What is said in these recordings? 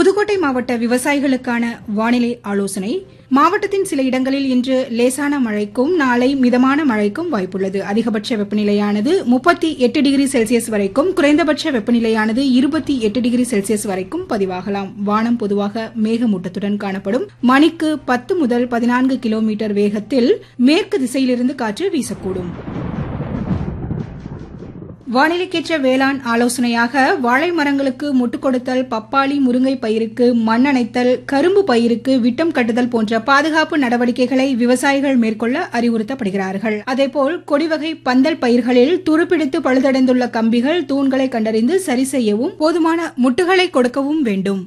புதுக்கோட்டை மாவட்ட விவசாயிகளுக்கான வானிலை ஆலோசனை மாவட்டத்தின் சில இடங்களில் இன்று லேசான மழைக்கும் நாளை மிதமான மழைக்கும் வாய்ப்புள்ளது அதிகபட்ச வெப்பநிலையானது முப்பத்தி எட்டு டிகிரி செல்சியஸ் வரைக்கும் குறைந்தபட்ச வெப்பநிலையானது இருபத்தி எட்டு டிகிரி செல்சியஸ் வரைக்கும் பதிவாகலாம் வானம் பொதுவாக மேகமூட்டத்துடன் காணப்படும் மணிக்கு பத்து முதல் பதினான்கு கிலோமீட்டர் வேகத்தில் மேற்கு திசையிலிருந்து காற்று வீசக்கூடும் வானிலைக்கேற்ற வேளாண் ஆலோசனையாக வாழை மரங்களுக்கு முட்டுக் கொடுத்தல் பப்பாளி முருங்கை பயிருக்கு மண் அணைத்தல் கரும்பு பயிருக்கு விட்டம் கட்டுதல் போன்ற பாதுகாப்பு நடவடிக்கைகளை விவசாயிகள் மேற்கொள்ள அறிவுறுத்தப்படுகிறார்கள் அதேபோல் கொடிவகை பந்தல் பயிர்களில் துருப்பிடித்து பழுதடைந்துள்ள கம்பிகள் தூண்களை கண்டறிந்து சரி செய்யவும் போதுமான முட்டுகளை கொடுக்கவும் வேண்டும்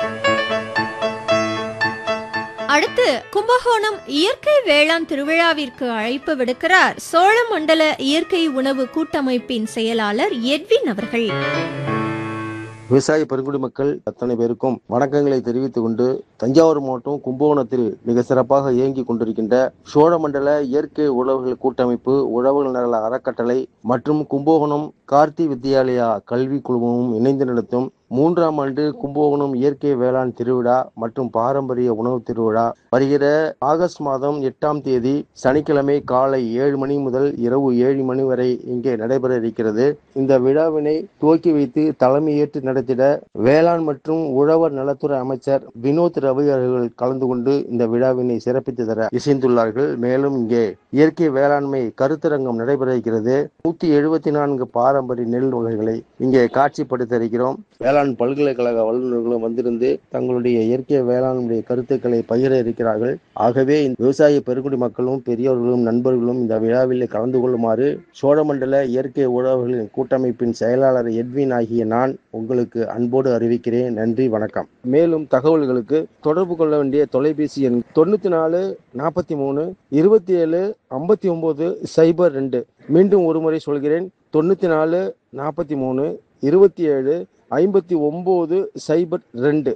அடுத்து கும்பகோணம் இயற்கை வேளாண் திருவிழாவிற்கு அழைப்பு விடுக்கிறார் சோழமண்டல இயற்கை உணவு கூட்டமைப்பின் செயலாளர் எட்வின் அவர்கள் விவசாய பெருங்குடி மக்கள் அத்தனை பேருக்கும் வணக்கங்களை தெரிவித்துக் கொண்டு தஞ்சாவூர் மாவட்டம் கும்பகோணத்தில் மிக சிறப்பாக இயங்கி கொண்டிருக்கின்ற சோழமண்டல இயற்கை உழவர்கள் கூட்டமைப்பு உழவர்கள் நல அறக்கட்டளை மற்றும் கும்பகோணம் கார்த்தி வித்யாலயா கல்வி குழுமமும் இணைந்து நடத்தும் மூன்றாம் ஆண்டு கும்பகோணம் இயற்கை வேளாண் திருவிழா மற்றும் பாரம்பரிய உணவு திருவிழா வருகிற ஆகஸ்ட் மாதம் எட்டாம் தேதி சனிக்கிழமை காலை ஏழு மணி முதல் இரவு ஏழு மணி வரை இங்கே நடைபெற இருக்கிறது இந்த விழாவினை துவக்கி வைத்து தலைமையேற்று நடத்திட வேளாண் மற்றும் உழவர் நலத்துறை அமைச்சர் வினோத் ரவி அவர்கள் கலந்து கொண்டு இந்த விழாவினை சிறப்பித்து தர இசைந்துள்ளார்கள் மேலும் இங்கே இயற்கை வேளாண்மை கருத்தரங்கம் நடைபெற இருக்கிறது நூத்தி எழுபத்தி நான்கு பாரம்பரிய நெல் வகைகளை இங்கே காட்சிப்படுத்த இருக்கிறோம் வேளாண் பல்கலைக்கழக வல்லுநர்களும் வந்திருந்து தங்களுடைய இயற்கை வேளாண்மையுடைய கருத்துக்களை பகிர இருக்கிறார்கள் ஆகவே இந்த விவசாய பெருங்குடி மக்களும் பெரியவர்களும் நண்பர்களும் இந்த விழாவில் கலந்து கொள்ளுமாறு சோழமண்டல இயற்கை உழவர்களின் கூட்டமைப்பின் செயலாளர் எட்வின் ஆகிய நான் உங்களுக்கு அன்போடு அறிவிக்கிறேன் நன்றி வணக்கம் மேலும் தகவல்களுக்கு தொடர்பு கொள்ள வேண்டிய தொலைபேசி எண் தொண்ணூத்தி நாலு நாற்பத்தி மூணு இருபத்தி ஏழு ஐம்பத்தி ஒன்பது சைபர் ரெண்டு மீண்டும் ஒருமுறை சொல்கிறேன் தொண்ணூத்தி நாலு நாற்பத்தி மூணு இருபத்தி ஏழு ஐம்பத்தி ஒன்பது சைபர் ரெண்டு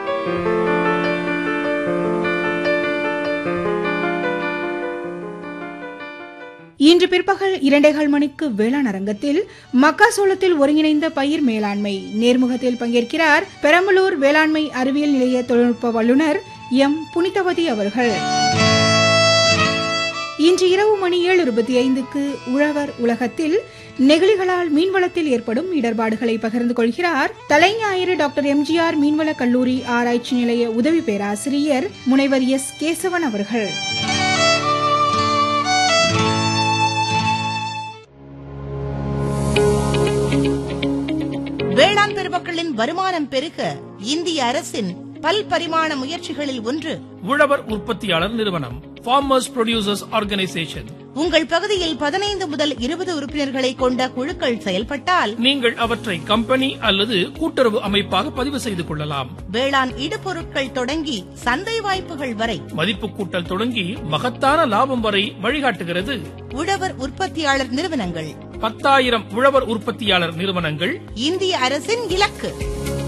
இன்று பிற்பகல் இரண்டேகால் மணிக்கு வேளாண் அரங்கத்தில் மக்காசோளத்தில் ஒருங்கிணைந்த பயிர் மேலாண்மை நேர்முகத்தில் பங்கேற்கிறார் பெரம்பலூர் வேளாண்மை அறிவியல் நிலைய தொழில்நுட்ப வல்லுநர் எம் புனிதவதி அவர்கள் இன்று இரவு மணி ஏழு இருபத்தி ஐந்துக்கு உழவர் உலகத்தில் நெகிழிகளால் மீன்வளத்தில் ஏற்படும் இடர்பாடுகளை பகிர்ந்து கொள்கிறார் தலைஞாயிறு டாக்டர் எம்ஜிஆர் மீன்வள கல்லூரி ஆராய்ச்சி நிலைய உதவி பேராசிரியர் முனைவர் எஸ் கேசவன் அவர்கள் வேளாண் பெருமக்களின் வருமானம் பெருக இந்திய அரசின் பல்பரிமாண முயற்சிகளில் ஒன்று உழவர் உற்பத்தியாளர் நிறுவனம் ஃபார்மர்ஸ் ப்ரொடியூசர்ஸ் ஆர்கனைசேஷன் உங்கள் பகுதியில் பதினைந்து முதல் இருபது உறுப்பினர்களை கொண்ட குழுக்கள் செயல்பட்டால் நீங்கள் அவற்றை கம்பெனி அல்லது கூட்டுறவு அமைப்பாக பதிவு செய்து கொள்ளலாம் வேளாண் இடுபொருட்கள் தொடங்கி சந்தை வாய்ப்புகள் வரை மதிப்பு கூட்டல் தொடங்கி மகத்தான லாபம் வரை வழிகாட்டுகிறது உழவர் உற்பத்தியாளர் நிறுவனங்கள் பத்தாயிரம் உழவர் உற்பத்தியாளர் நிறுவனங்கள் இந்திய அரசின் இலக்கு